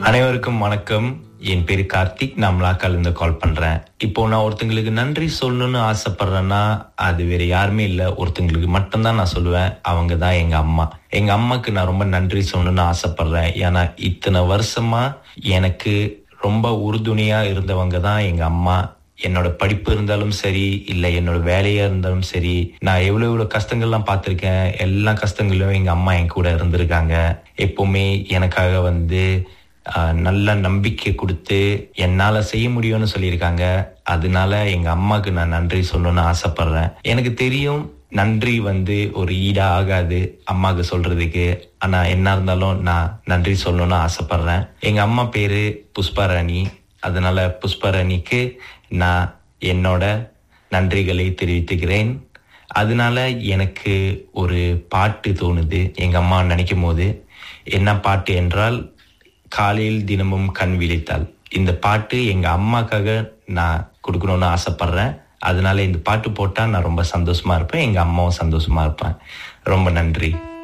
அனைவருக்கும் வணக்கம் என் பேரு கார்த்திக் நான் மலாக்கால இருந்து கால் பண்றேன் இப்போ நான் ஒருத்தங்களுக்கு நன்றி சொல்லணும்னு ஆசைப்படுறேன்னா அது வேற யாருமே இல்ல ஒருத்தங்களுக்கு மட்டும்தான் நான் சொல்லுவேன் அவங்க தான் எங்க அம்மா எங்க அம்மாக்கு நான் ரொம்ப நன்றி சொல்லணும்னு ஆசைப்படுறேன் ஏன்னா இத்தனை வருஷமா எனக்கு ரொம்ப உறுதுணையா இருந்தவங்க தான் எங்க அம்மா என்னோட படிப்பு இருந்தாலும் சரி இல்ல என்னோட வேலையா இருந்தாலும் சரி நான் எவ்வளவு எவ்வளவு கஷ்டங்கள்லாம் பார்த்திருக்கேன் எல்லா கஷ்டங்களிலும் எங்க அம்மா என் கூட இருந்திருக்காங்க எப்பவுமே எனக்காக வந்து ஆஹ், நல்ல நம்பிக்கை கொடுத்து என்னால செய்ய முடியும்னு சொல்லியிருக்காங்க அதனால எங்க அம்மாக்கு நான் நன்றி சொல்லணும்னு ஆசைப்படுறேன் எனக்கு தெரியும் நன்றி வந்து ஒரு ஈடா ஆகாது அம்மாக்கு சொல்றதுக்கு ஆனா என்ன இருந்தாலும் நான் நன்றி சொல்லணும்னு ஆசைப்படுறேன் எங்க அம்மா பேரு புஷ்பாராணி அதனால புஷ்பரணிக்கு நான் என்னோட நன்றிகளை தெரிவித்துக்கிறேன் அதனால எனக்கு ஒரு பாட்டு தோணுது எங்க அம்மா நினைக்கும் போது என்ன பாட்டு என்றால் காலையில் தினமும் கண் விழித்தாள் இந்த பாட்டு எங்க அம்மாக்காக நான் கொடுக்கணும்னு ஆசைப்படுறேன் அதனால இந்த பாட்டு போட்டா நான் ரொம்ப சந்தோஷமா இருப்பேன் எங்க அம்மாவும் சந்தோஷமா இருப்பேன் ரொம்ப நன்றி